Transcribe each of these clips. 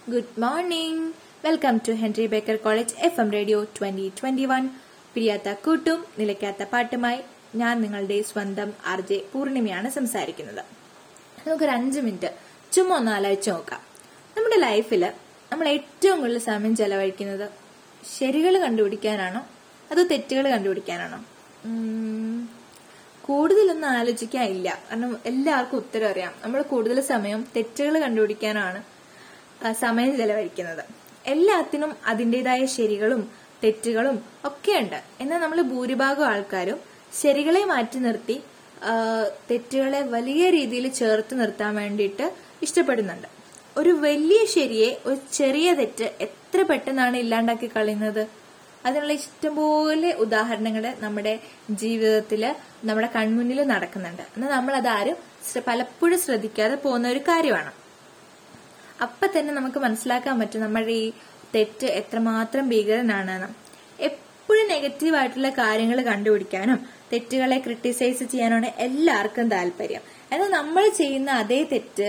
good morning welcome to Henry Baker college F M radio twenty twenty one പിരിയാത്ത കൂട്ടും നിലയ്ക്കാത്ത പാട്ടുമായി ഞാൻ നിങ്ങളുടെ സ്വന്തം ആർ ജെ പൂർണിമയാണ് സംസാരിക്കുന്നത് നമുക്കൊരു അഞ്ച് മിനിറ്റ് ചുമ്മാ ഒന്ന് ആലോചിച്ച് നോക്കാം നമ്മുടെ ലൈഫിൽ നമ്മൾ ഏറ്റവും കൂടുതൽ സമയം ചെലവഴിക്കുന്നത് ശരികൾ കണ്ടുപിടിക്കാനാണോ അതോ തെറ്റുകൾ കണ്ടുപിടിക്കാനാണോ ഉം, കൂടുതലൊന്നും ആലോചിക്കാനില്ല കാരണം എല്ലാവർക്കും ഉത്തരം അറിയാം നമ്മൾ കൂടുതൽ സമയം തെറ്റുകൾ കണ്ടുപിടിക്കാനാണ് ആ, സമയം ചെലവഴിക്കുന്നത് എല്ലാത്തിനും അതിൻ്റെതായ ശരികളും തെറ്റുകളും ഒക്കെയുണ്ട് എന്നാൽ നമ്മൾ ഭൂരിഭാഗം ആൾക്കാരും ശരികളെ മാറ്റി നിർത്തി ആ, തെറ്റുകളെ വലിയ രീതിയിൽ ചേർത്ത് നിർത്താൻ വേണ്ടിയിട്ട് ഇഷ്ടപ്പെടുന്നുണ്ട് ഒരു വലിയ ശരിയെ ഒരു ചെറിയ തെറ്റ് എത്ര പെട്ടെന്നാണ് ഇല്ലാണ്ടാക്കി കളയുന്നത് അതിനുള്ള ഇഷ്ടംപോലെ ഉദാഹരണങ്ങൾ നമ്മുടെ ജീവിതത്തിൽ നമ്മുടെ കൺമുന്നിൽ നടക്കുന്നുണ്ട് എന്നാൽ നമ്മൾ അതാരും ശ്ര- പലപ്പോഴും ശ്രദ്ധിക്കാതെ പോകുന്ന ഒരു കാര്യമാണ് അപ്പൊ തന്നെ നമുക്ക് മനസ്സിലാക്കാൻ പറ്റും നമ്മുടെ ഈ തെറ്റ് എത്രമാത്രം ഭീകരനാണെന്ന് എപ്പോഴും നെഗറ്റീവ് ആയിട്ടുള്ള കാര്യങ്ങൾ കണ്ടുപിടിക്കാനും തെറ്റുകളെ ക്രിട്ടിസൈസ് ചെയ്യാനാണ് എല്ലാവർക്കും താല്പര്യം എന്നാൽ നമ്മൾ ചെയ്യുന്ന അതേ തെറ്റ്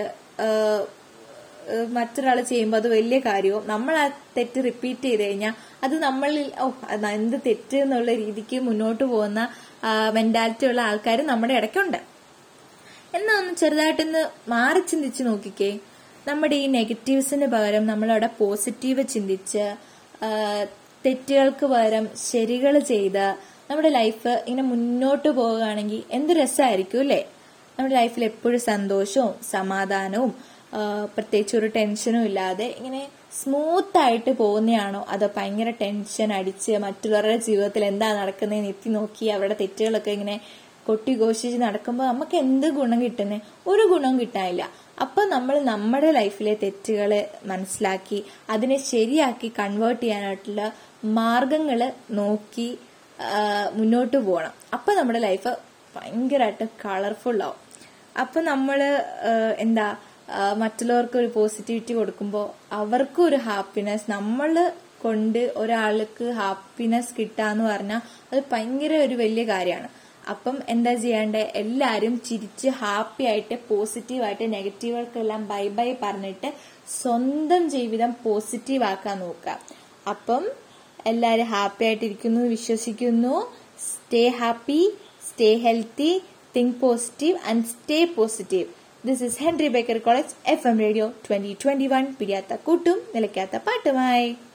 മറ്റൊരാൾ ചെയ്യുമ്പോൾ അത് വലിയ കാര്യവും നമ്മൾ ആ തെറ്റ് റിപ്പീറ്റ് ചെയ്ത് കഴിഞ്ഞാൽ അത് നമ്മളിൽ ഓ അത് എന്ത് തെറ്റ് എന്നുള്ള രീതിക്ക് മുന്നോട്ട് പോകുന്ന മെന്റാലിറ്റി ഉള്ള ആൾക്കാർ നമ്മുടെ ഇടയ്ക്കുണ്ട് എന്നാ ഒന്ന് ചെറുതായിട്ടൊന്ന് മാറി ചിന്തിച്ച് നോക്കിക്കേ നമ്മുടെ ഈ നെഗറ്റീവ്സിന് പകരം നമ്മളവിടെ പോസിറ്റീവ് ചിന്തിച്ച് ആ, തെറ്റുകൾക്ക് പകരം ശരികൾ ചെയ്ത് നമ്മുടെ ലൈഫ് ഇങ്ങനെ മുന്നോട്ട് പോവുകയാണെങ്കിൽ എന്ത് രസമായിരിക്കും അല്ലേ നമ്മുടെ ലൈഫിൽ എപ്പോഴും സന്തോഷവും സമാധാനവും ആ, പ്രത്യേകിച്ച് ഒരു ടെൻഷനും ഇല്ലാതെ ഇങ്ങനെ സ്മൂത്ത് ആയിട്ട് പോകുന്നതാണോ അതോ ഭയങ്കര ടെൻഷൻ അടിച്ച് മറ്റുള്ളവരുടെ ജീവിതത്തിൽ എന്താ നടക്കുന്നതെന്ന് എത്തി നോക്കി അവരുടെ തെറ്റുകളൊക്കെ ഇങ്ങനെ കൊട്ടിഘോഷിച്ച് നടക്കുമ്പോൾ നമുക്ക് എന്ത് ഗുണം കിട്ടുന്നേ ഒരു ഗുണവും കിട്ടാനില്ല അപ്പൊ നമ്മൾ നമ്മുടെ ലൈഫിലെ തെറ്റുകൾ മനസ്സിലാക്കി അതിനെ ശരിയാക്കി കൺവേർട്ട് ചെയ്യാനായിട്ടുള്ള മാർഗങ്ങൾ നോക്കി ആ, മുന്നോട്ട് പോകണം അപ്പൊ നമ്മുടെ ലൈഫ് ഭയങ്കരമായിട്ട് കളർഫുൾ ആവും അപ്പൊ നമ്മള് ആ, എന്താ ആ, മറ്റുള്ളവർക്ക് ഒരു പോസിറ്റിവിറ്റി കൊടുക്കുമ്പോൾ അവർക്കും ഒരു ഹാപ്പിനെസ് നമ്മൾ കൊണ്ട് ഒരാൾക്ക് ഹാപ്പിനെസ് കിട്ടാന്ന് പറഞ്ഞാൽ അത് ഭയങ്കര ഒരു വലിയ കാര്യമാണ് അപ്പം എന്താ ചെയ്യേണ്ടത് എല്ലാവരും ചിരിച്ച് ഹാപ്പി ആയിട്ട് പോസിറ്റീവായിട്ട് നെഗറ്റീവുകൾക്കെല്ലാം ബൈ ബൈ പറഞ്ഞിട്ട് സ്വന്തം ജീവിതം പോസിറ്റീവ് ആക്കാൻ നോക്കുക അപ്പം എല്ലാവരും ഹാപ്പി ആയിട്ടിരിക്കുന്നു എന്ന് വിശ്വസിക്കുന്നു stay happy stay healthy think positive and stay positive this is Henry Baker college F M radio twenty twenty one പിടിയാത്ത കൂട്ടും നിലയ്ക്കാത്ത പാട്ടുമായി